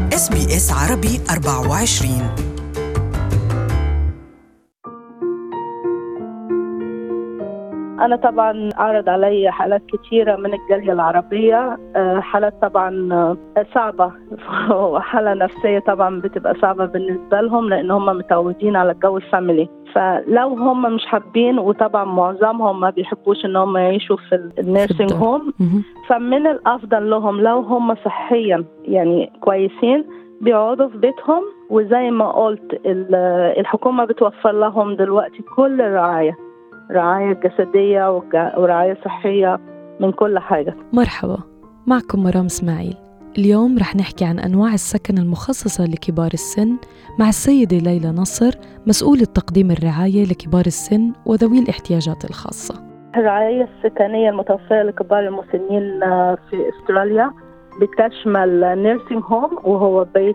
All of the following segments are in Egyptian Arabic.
اس بي اس عربي 24 أنا طبعا عرض علي حالات كثيرة من الجالية العربية آه، حالات طبعا آه، صعبة وحالة نفسية طبعا بتبقى صعبة بالنسبة لهم لأن هم متعودين على الجو الفاميلي فلو هم مش حابين وطبعا معظمهم ما بيحبوش ان هم يعيشوا في النيرسينج هوم فمن الافضل لهم لو هم صحيا يعني كويسين بيقعدوا في بيتهم وزي ما قلت الحكومه بتوفر لهم دلوقتي كل الرعايه رعاية جسدية ورعاية صحية من كل حاجة مرحبا معكم مرام اسماعيل اليوم رح نحكي عن أنواع السكن المخصصة لكبار السن مع السيدة ليلى نصر مسؤولة تقديم الرعاية لكبار السن وذوي الاحتياجات الخاصة الرعاية السكنية المتوفرة لكبار المسنين في استراليا بتشمل نيرسينج هوم وهو بيت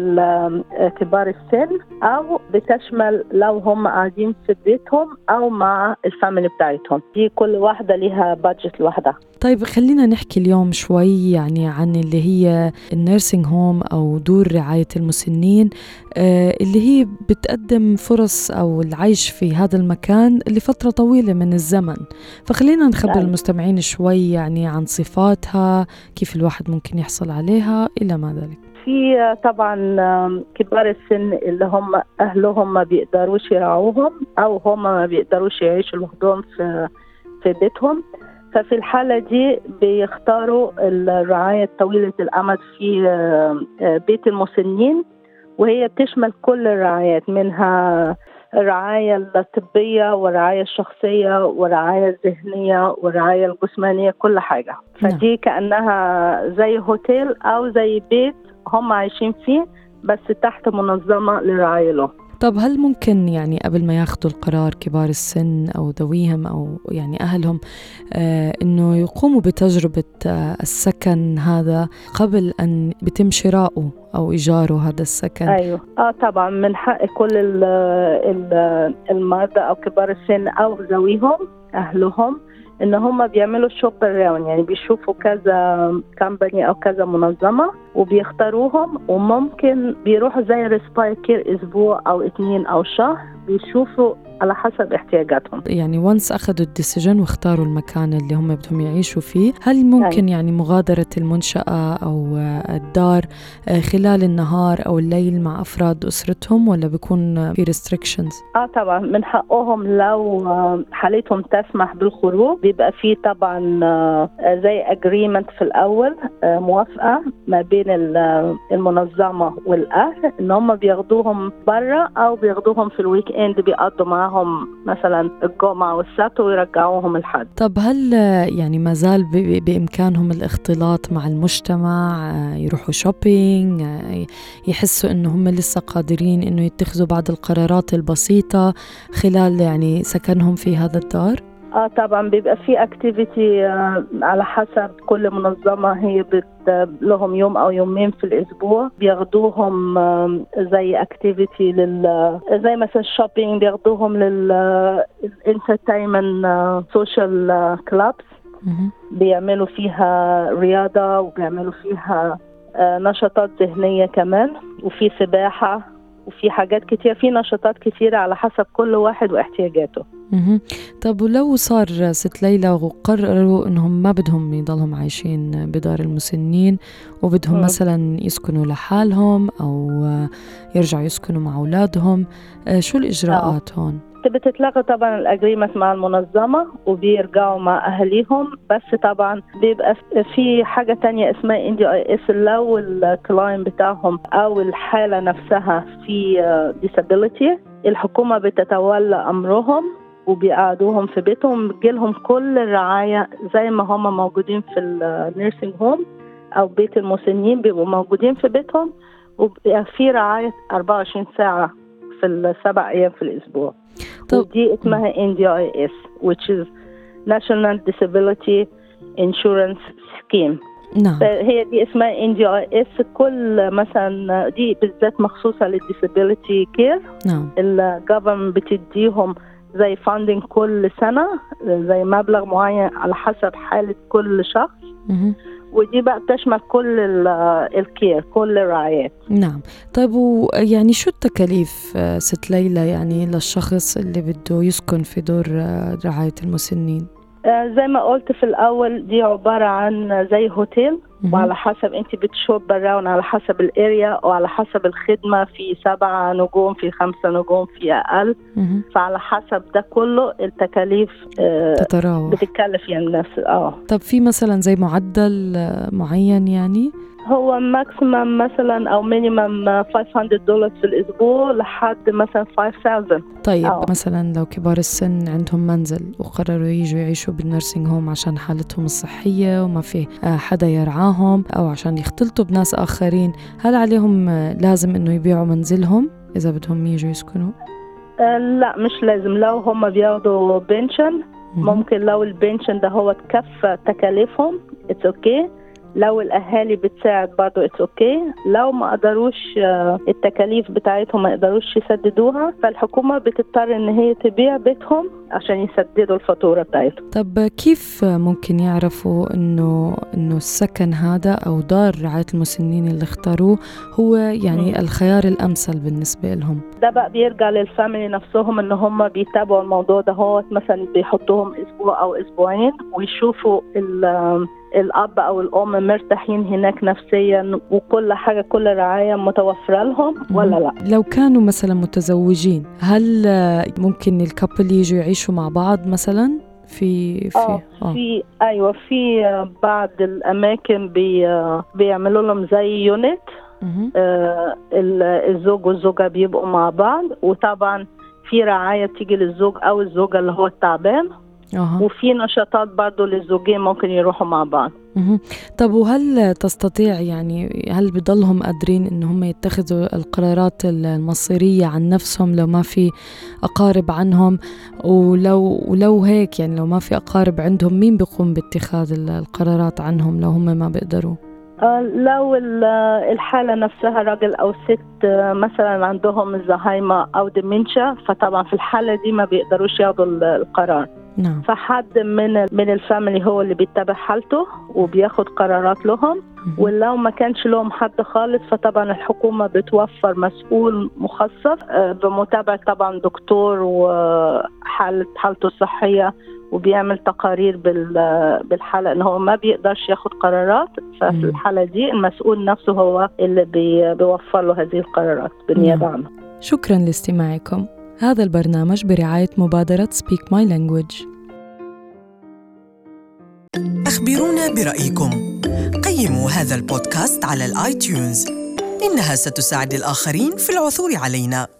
كبار السن او بتشمل لو هم قاعدين في بيتهم او مع الفاميلي بتاعتهم دي كل واحده ليها بادجت لوحدها طيب خلينا نحكي اليوم شوي يعني عن اللي هي النيرسينج هوم او دور رعايه المسنين آه اللي هي بتقدم فرص او العيش في هذا المكان لفتره طويله من الزمن فخلينا نخبر يعني. المستمعين شوي يعني عن صفاتها كيف الواحد ممكن يحصل عليها الى ما ذلك في طبعا كبار السن اللي هم اهلهم ما بيقدروش يرعوهم او هم ما بيقدروش يعيشوا لوحدهم في في بيتهم ففي الحالة دي بيختاروا الرعاية طويلة الأمد في بيت المسنين وهي بتشمل كل الرعايات منها الرعاية الطبية والرعاية الشخصية والرعاية الذهنية والرعاية الجسمانية كل حاجة نعم. فدي كأنها زي هوتيل أو زي بيت هم عايشين فيه بس تحت منظمة للرعاية له طب هل ممكن يعني قبل ما ياخذوا القرار كبار السن او ذويهم او يعني اهلهم آه انه يقوموا بتجربه آه السكن هذا قبل ان بيتم شراؤه او ايجاره هذا السكن ايوه اه طبعا من حق كل المرضى او كبار السن او ذويهم اهلهم ان هم بيعملوا شوب اراوند يعني بيشوفوا كذا كامباني او كذا منظمه وبيختاروهم وممكن بيروحوا زي ريسباير اسبوع او اثنين او شهر بيشوفوا على حسب احتياجاتهم يعني وانس اخذوا الديسيجن واختاروا المكان اللي هم بدهم يعيشوا فيه هل ممكن أي. يعني مغادرة المنشأة أو الدار آه، خلال النهار أو الليل مع أفراد أسرتهم ولا بيكون في ريستريكشنز؟ اه طبعا من حقهم لو آه، حالتهم تسمح بالخروج بيبقى في طبعا آه، زي اجريمنت في الأول موافقة ما بين المنظمة والأهل إن هم بياخدوهم برا أو بياخدوهم في الويك إند بيقضوا معاهم معاهم مثلا الجمعة والسبت ويرجعوهم الحد طب هل يعني ما زال بإمكانهم الاختلاط مع المجتمع يروحوا شوبينج يحسوا إنه هم لسه قادرين إنه يتخذوا بعض القرارات البسيطة خلال يعني سكنهم في هذا الدار؟ اه طبعا بيبقى في اكتيفيتي آه على حسب كل منظمه هي بت لهم يوم او يومين في الاسبوع بياخدوهم آه زي اكتيفيتي لل زي مثلا الشوبينج بياخدوهم للانترتينمنت سوشيال كلابس بيعملوا فيها رياضه وبيعملوا فيها آه نشاطات ذهنيه كمان وفي سباحه وفي حاجات كتير في نشاطات كتيرة على حسب كل واحد واحتياجاته اها طب ولو صار ست ليلى وقرروا انهم ما بدهم يضلهم عايشين بدار المسنين وبدهم م. مثلا يسكنوا لحالهم او يرجعوا يسكنوا مع اولادهم آه، شو الاجراءات أوه. هون بتتلغى طبعا الاجريمنت مع المنظمه وبيرجعوا مع اهاليهم بس طبعا بيبقى في حاجه تانية اسمها ان دي اي اس لو الكلاين بتاعهم او الحاله نفسها في ديسابيلتي الحكومه بتتولى امرهم وبيقعدوهم في بيتهم بتجيلهم كل الرعايه زي ما هم موجودين في النيرسينج هوم او بيت المسنين بيبقوا موجودين في بيتهم وبيبقى في رعايه 24 ساعه في السبع ايام في الاسبوع طب. ودي اسمها NDIS which is National Disability Insurance Scheme نعم هي دي اسمها NDIS كل مثلا دي بالذات مخصوصة للديسابيلتي كير نعم الجفرمنت بتديهم زي فاندنج كل سنة زي مبلغ معين على حسب حالة كل شخص ودي بقى بتشمل كل الكير كل الرعايات نعم طيب ويعني شو التكاليف ست ليلى يعني للشخص اللي بده يسكن في دور رعاية المسنين زي ما قلت في الأول دي عبارة عن زي هوتيل وعلى حسب انت بتشوف براون على حسب الاريا وعلى حسب الخدمه في سبعة نجوم في خمسة نجوم في اقل فعلى حسب ده كله التكاليف تتراوح بتتكلف يعني نفس اه طب في مثلا زي معدل معين يعني هو ماكسيمم مثلا او مينيمم 500 دولار في الاسبوع لحد مثلا 5000 طيب أوه. مثلا لو كبار السن عندهم منزل وقرروا يجوا يعيشوا بالنيرسينج هوم عشان حالتهم الصحيه وما في حدا يرعاهم او عشان يختلطوا بناس اخرين هل عليهم لازم انه يبيعوا منزلهم اذا بدهم يجوا يسكنوا أه لا مش لازم لو هم بياخدوا بنشن ممكن لو البنشن ده هو تكفى تكاليفهم اتس اوكي okay. لو الاهالي بتساعد برضه اتس اوكي لو ما قدروش التكاليف بتاعتهم ما يقدروش يسددوها فالحكومه بتضطر ان هي تبيع بيتهم عشان يسددوا الفاتوره بتاعتهم طب كيف ممكن يعرفوا انه انه السكن هذا او دار رعايه المسنين اللي اختاروه هو يعني م. الخيار الامثل بالنسبه لهم ده بقى بيرجع للفاميلي نفسهم ان هم بيتابعوا الموضوع ده هو مثلا بيحطوهم اسبوع او اسبوعين ويشوفوا الاب او الام مرتاحين هناك نفسيا وكل حاجه كل رعايه متوفره لهم ولا لا لو كانوا مثلا متزوجين هل ممكن الكابل يجوا يعيشوا مع بعض مثلا في في آه, آه. في ايوه في بعض الاماكن بي بيعملوا لهم زي يونت آه الزوج والزوجه بيبقوا مع بعض وطبعا في رعايه بتيجي للزوج او الزوجه اللي هو التعبان أه. وفي نشاطات برضه للزوجين ممكن يروحوا مع بعض مه. طب وهل تستطيع يعني هل بضلهم قادرين ان هم يتخذوا القرارات المصيريه عن نفسهم لو ما في اقارب عنهم ولو ولو هيك يعني لو ما في اقارب عندهم مين بيقوم باتخاذ القرارات عنهم لو هم ما بيقدروا لو الحالة نفسها راجل أو ست مثلا عندهم الزهايمر أو ديمنشا فطبعا في الحالة دي ما بيقدروش ياخدوا القرار نعم. فحد من من الفاميلي هو اللي بيتبع حالته وبياخد قرارات لهم ولو ما كانش لهم حد خالص فطبعا الحكومه بتوفر مسؤول مخصص بمتابعه طبعا دكتور وحاله حالته الصحيه وبيعمل تقارير بالحالة ان هو ما بيقدرش ياخد قرارات ففي الحالة دي المسؤول نفسه هو اللي بيوفر له هذه القرارات بالنيابة عنه شكرا لاستماعكم هذا البرنامج برعاية مبادرة Speak My Language أخبرونا برأيكم قيموا هذا البودكاست على الآيتيونز إنها ستساعد الآخرين في العثور علينا